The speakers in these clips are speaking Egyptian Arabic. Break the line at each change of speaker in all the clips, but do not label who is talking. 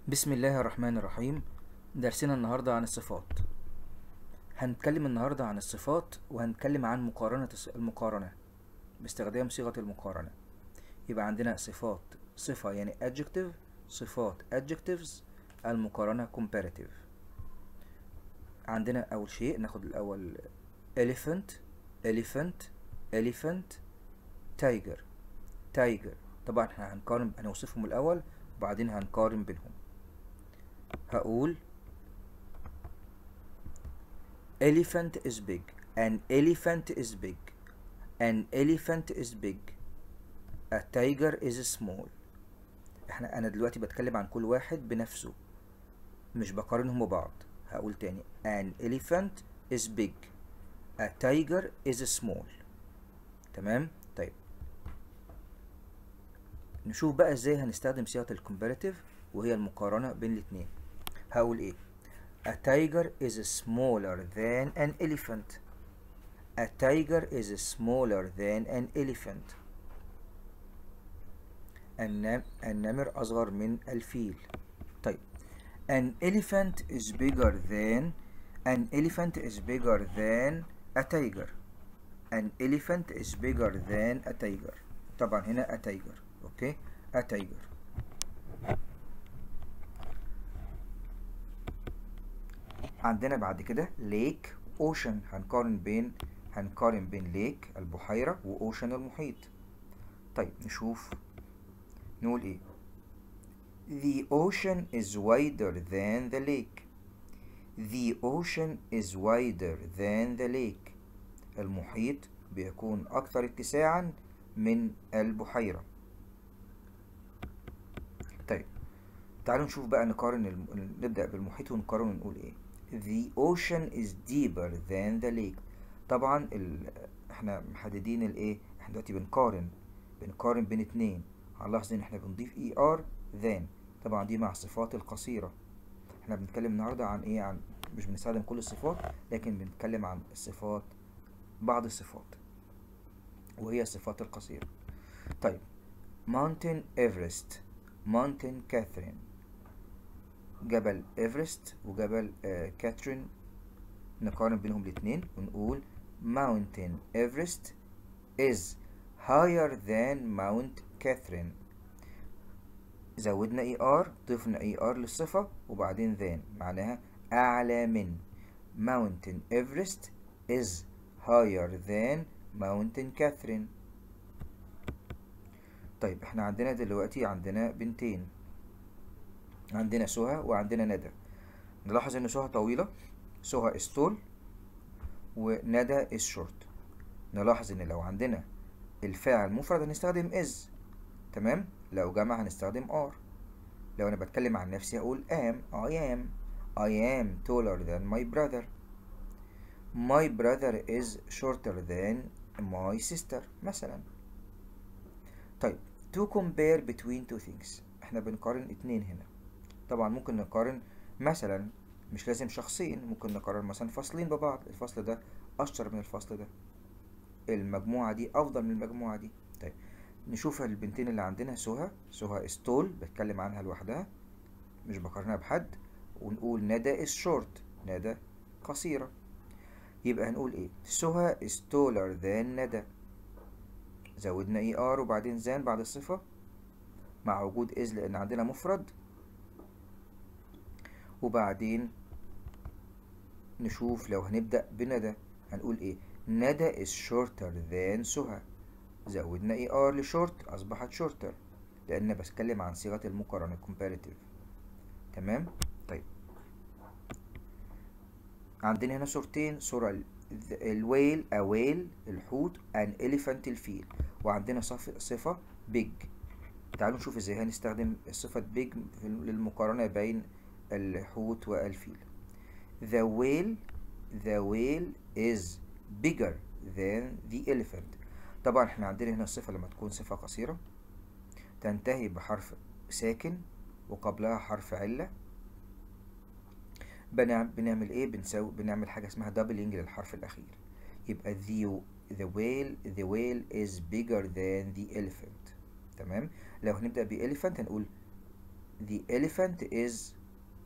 بسم الله الرحمن الرحيم درسنا النهاردة عن الصفات هنتكلم النهاردة عن الصفات وهنتكلم عن مقارنة الص- المقارنة باستخدام صيغة المقارنة يبقى عندنا صفات صفة يعني adjective صفات adjectives المقارنة comparative عندنا أول شيء ناخد الأول elephant elephant elephant tiger tiger طبعا احنا هنقارن هنوصفهم الأول وبعدين هنقارن بينهم هقول elephant is big an elephant is big an elephant is big a tiger is small احنا انا دلوقتي بتكلم عن كل واحد بنفسه مش بقارنهم ببعض هقول تاني an elephant is big a tiger is small تمام طيب نشوف بقى ازاي هنستخدم صيغة الكومباريتيف وهي المقارنة بين الاتنين هقول ايه A tiger is smaller than an elephant A tiger is smaller than an elephant النم... النمر أصغر من الفيل طيب An elephant is bigger than An elephant is bigger than a tiger An elephant is bigger than a tiger طبعا هنا a tiger اوكي a tiger عندنا بعد كده ليك اوشن هنقارن بين هنقارن بين ليك البحيرة واوشن المحيط طيب نشوف نقول ايه The ocean is wider than the lake The ocean is wider than the lake المحيط بيكون أكثر اتساعا من البحيرة طيب تعالوا نشوف بقى نقارن الم... نبدأ بالمحيط ونقارن ونقول ايه The ocean is deeper than the lake طبعا ال... احنا محددين الايه احنا دلوقتي بنقارن بنقارن بين اتنين هنلاحظ ان احنا بنضيف اي ار than طبعا دي مع الصفات القصيرة احنا بنتكلم النهاردة عن ايه عن مش بنستخدم كل الصفات لكن بنتكلم عن الصفات بعض الصفات وهي الصفات القصيرة طيب Mountain Everest Mountain Catherine جبل إيفرست وجبل آه كاترين نقارن بينهم الاتنين ونقول Mountain Everest is higher than Mount Catherine زودنا اي ار ضفنا اي ار للصفة وبعدين than معناها أعلى من Mountain Everest is higher than Mountain Catherine طيب احنا عندنا دلوقتي عندنا بنتين عندنا سهى وعندنا ندى نلاحظ ان سهى طويلة سهى is tall وندى is short نلاحظ ان لو عندنا الفاعل مفرد هنستخدم is تمام لو جمع هنستخدم are لو انا بتكلم عن نفسي هقول am I am I am taller than my brother my brother is shorter than my sister مثلا طيب to compare between two things احنا بنقارن اتنين هنا طبعا ممكن نقارن مثلا مش لازم شخصين ممكن نقارن مثلا فصلين ببعض الفصل ده اشطر من الفصل ده المجموعة دي افضل من المجموعة دي طيب نشوف البنتين اللي عندنا سهى سهى استول بتكلم عنها لوحدها مش بقارنها بحد ونقول ندى is short ندى قصيرة يبقى هنقول ايه سهى is taller than ندى زودنا اي ار وبعدين زان بعد الصفة مع وجود از لان عندنا مفرد وبعدين نشوف لو هنبدأ بندى هنقول ايه ندى is shorter than سهى زودنا اي ار لشورت اصبحت shorter لان بتكلم عن صيغة المقارنة comparative تمام طيب عندنا هنا صورتين صورة الويل اويل الحوت ان elephant الفيل وعندنا صف صفة big تعالوا نشوف ازاي هنستخدم صفة big للمقارنة بين الحوت والفيل the whale the whale is bigger than the elephant طبعا احنا عندنا هنا الصفة لما تكون صفة قصيرة تنتهي بحرف ساكن وقبلها حرف علة بنعمل ايه بنسوي بنعمل حاجة اسمها دبلنج للحرف الأخير يبقى the the whale the whale is bigger than the elephant تمام لو هنبدأ ب elephant هنقول the the elephant is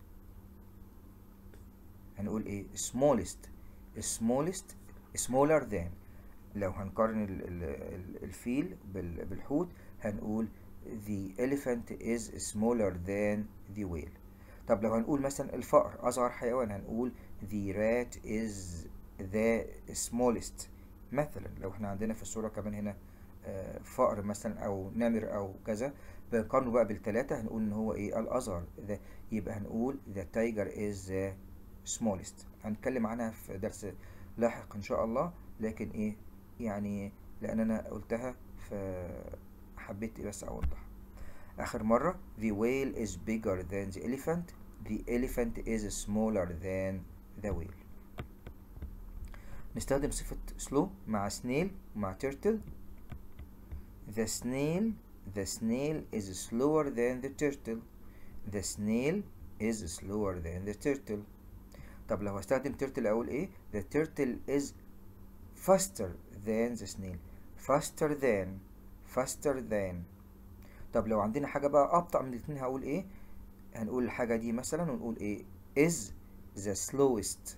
هنقول ايه smallest smallest smaller than لو هنقارن ال ال ال الفيل بال بالحوت هنقول the elephant is smaller than the whale طب لو هنقول مثلا الفأر أصغر حيوان هنقول the rat is the smallest مثلا لو احنا عندنا في الصورة كمان هنا آه، فأر مثلا أو نمر أو كذا بنقارنه بقى بالتلاتة هنقول إن هو إيه الأصغر ده يبقى هنقول the tiger is the smallest هنتكلم عنها في درس لاحق إن شاء الله لكن إيه يعني لأن أنا قلتها فحبيت بس أوضح آخر مرة the whale is bigger than the elephant the elephant is smaller than the whale نستخدم صفة slow مع snail ومع turtle the snail the snail is slower than the turtle the snail is slower than the turtle طب لو هستخدم turtle أقول إيه the turtle is faster than the snail faster than faster than طب لو عندنا حاجة بقى أبطأ من الاتنين هقول إيه هنقول الحاجة دي مثلا ونقول إيه is the slowest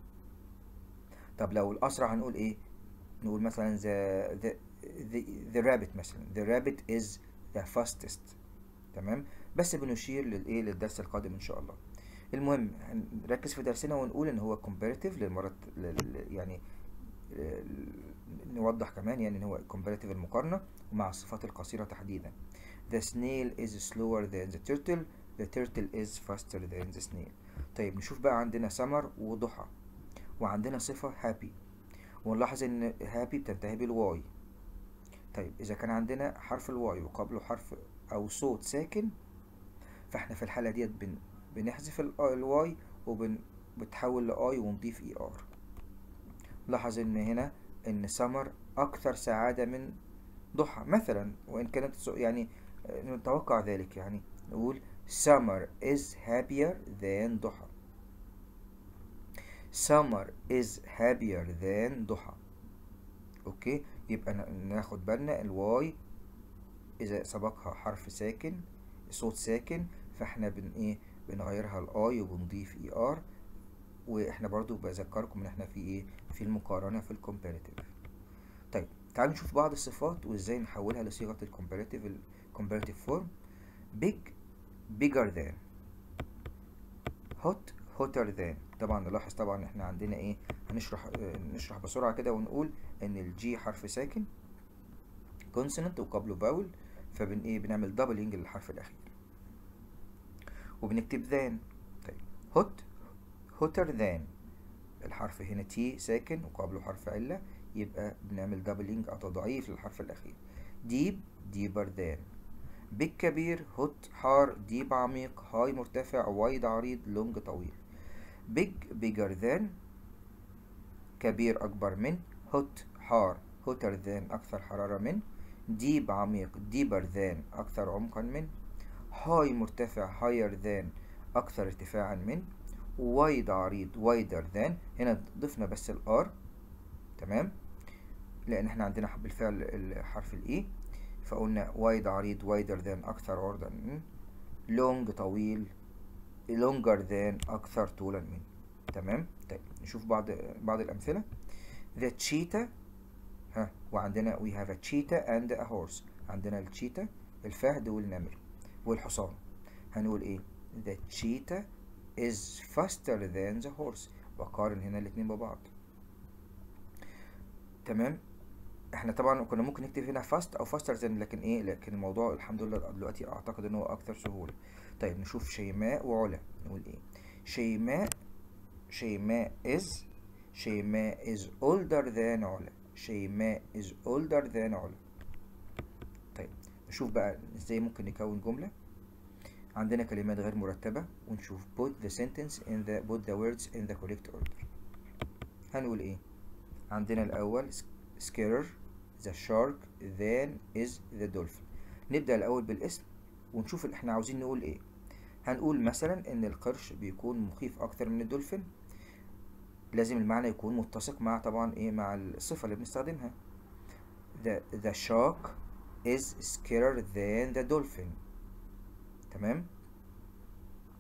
طب لو الأسرع هنقول إيه نقول مثلا the the the, the rabbit مثلا the rabbit is the fastest تمام بس بنشير للإيه للدرس القادم إن شاء الله المهم هنركز في درسنا ونقول إن هو comparative للمرة لل- يعني آه، نوضح كمان يعني إن هو comparative المقارنة ومع الصفات القصيرة تحديدا The snail is slower than the turtle The turtle is faster than the snail طيب نشوف بقى عندنا سمر وضحى وعندنا صفة happy ونلاحظ ان happy بتنتهي بالواي طيب اذا كان عندنا حرف الواي وقبله حرف او صوت ساكن فاحنا في الحالة ديت بن بنحذف ال- الواي وبتحول لاي ونضيف اي ار لاحظ ان هنا ان سمر اكثر سعادة من ضحى مثلا وان كانت سو- يعني آه، نتوقع ذلك يعني نقول summer is happier than ضحى summer is happier than ضحى اوكي يبقى نا- ناخد بالنا الواي اذا سبقها حرف ساكن صوت ساكن فاحنا بن ايه بنغيرها الاي وبنضيف اي ار واحنا برضو بذكركم ان احنا في ايه في المقارنة في الكومباريتيف طيب تعالوا نشوف بعض الصفات وازاي نحولها لصيغة الكومباريتيف الكومباريتيف فورم big bigger than hot hotter than طبعا نلاحظ طبعا احنا عندنا ايه هنشرح اه نشرح بسرعة كده ونقول ان الجي حرف ساكن كونسونانت وقبله فاول فبن ايه بنعمل دبلنج للحرف الاخير وبنكتب ذان طيب هوت هوتر ذان الحرف هنا تي ساكن وقبله حرف علة يبقى بنعمل دبلنج او تضعيف للحرف الاخير ديب ديبر ذان بيج كبير هوت حار ديب عميق هاي مرتفع وايد عريض لونج طويل بيج بيجر ذان كبير أكبر من هوت حار هوتر ذان أكثر حرارة من ديب عميق ديبر ذان أكثر عمقا من هاي مرتفع هاير ذان أكثر ارتفاعا من وايد عريض وايدر ذان هنا ضفنا بس الار تمام لأن احنا عندنا بالفعل الحرف الإي فقلنا وايد عريض وايدر ذان أكثر عرضا من لونج طويل longer than أكثر طولا من تمام طيب نشوف بعض بعض الأمثلة the cheetah ها وعندنا we have a cheetah and a horse عندنا التشيتا الفهد والنمر والحصان هنقول ايه the cheetah is faster than the horse وقارن هنا الاتنين ببعض تمام احنا طبعا كنا ممكن نكتب هنا fast او faster than لكن ايه لكن الموضوع الحمد لله دلوقتي اعتقد ان هو اكثر سهولة طيب نشوف شيماء وعلا نقول ايه شيماء شيماء is شيماء is older than علا شيماء is older than علا طيب نشوف بقى ازاي ممكن نكون جملة عندنا كلمات غير مرتبة ونشوف put the sentence in the put the words in the correct order هنقول ايه عندنا الاول scarer the shark then is the dolphin نبدأ الاول بالاسم ونشوف اللي احنا عاوزين نقول ايه هنقول مثلا ان القرش بيكون مخيف اكتر من الدولفين لازم المعنى يكون متسق مع طبعا ايه مع الصفة اللي بنستخدمها the, the shark is scarier than the dolphin تمام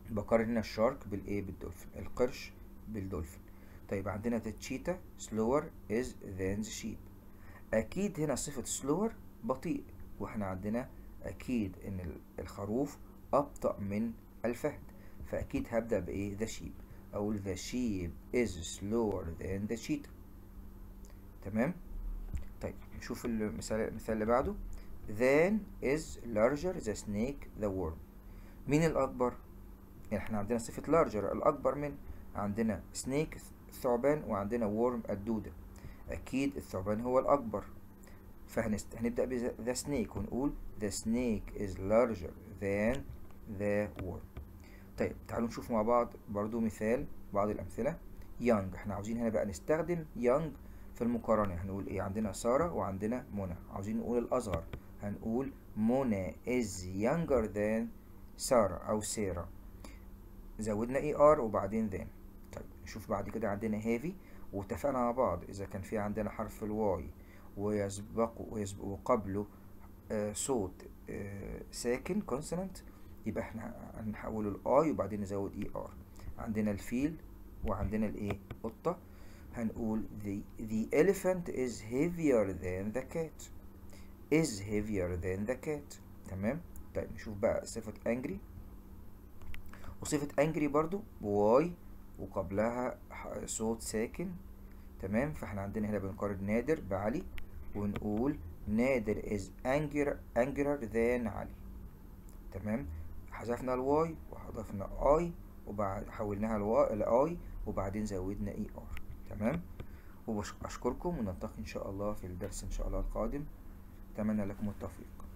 بقارن هنا الشارك بالايه بالدولفين القرش بالدولفين طيب عندنا the cheetah slower is than the sheep اكيد هنا صفة slower بطيء واحنا عندنا اكيد ان ال- الخروف ابطأ من الفهد فاكيد هبدأ بايه the sheep اقول the sheep is slower than the cheetah تمام طيب نشوف المثال المثال اللي بعده then is larger the snake the worm مين الأكبر؟ يعني احنا عندنا صفة larger الأكبر من عندنا snake الثعبان وعندنا worm الدودة أكيد الثعبان هو الأكبر فهنبدأ ب the snake ونقول the snake is larger than the worm طيب تعالوا نشوف مع بعض برضو مثال بعض الأمثلة young احنا عاوزين هنا بقى نستخدم young في المقارنة هنقول ايه عندنا سارة وعندنا منى عاوزين نقول الأصغر هنقول منى is younger than سارة أو سارة زودنا اي ار وبعدين than طيب نشوف بعد كده عندنا heavy واتفقنا مع بعض إذا كان في عندنا حرف الواي ويسبقه ويسبق وقبله آه صوت آه ساكن consonant يبقى احنا هنحوله الاي وبعدين نزود اي ار عندنا الفيل وعندنا الايه قطة هنقول the, the elephant is heavier than the cat is heavier than the cat تمام طيب نشوف بقى صفة angry وصفة angry برضو بواي وقبلها ح- صوت ساكن تمام فاحنا عندنا هنا بنقارن نادر بعلي ونقول نادر is angrier, angrier than علي تمام حذفنا الواي وحذفنا اي وبعد حولناها الواي الاي وبعدين زودنا اي ار تمام واشكركم ونلتقي ان شاء الله في الدرس ان شاء الله القادم اتمنى لكم التوفيق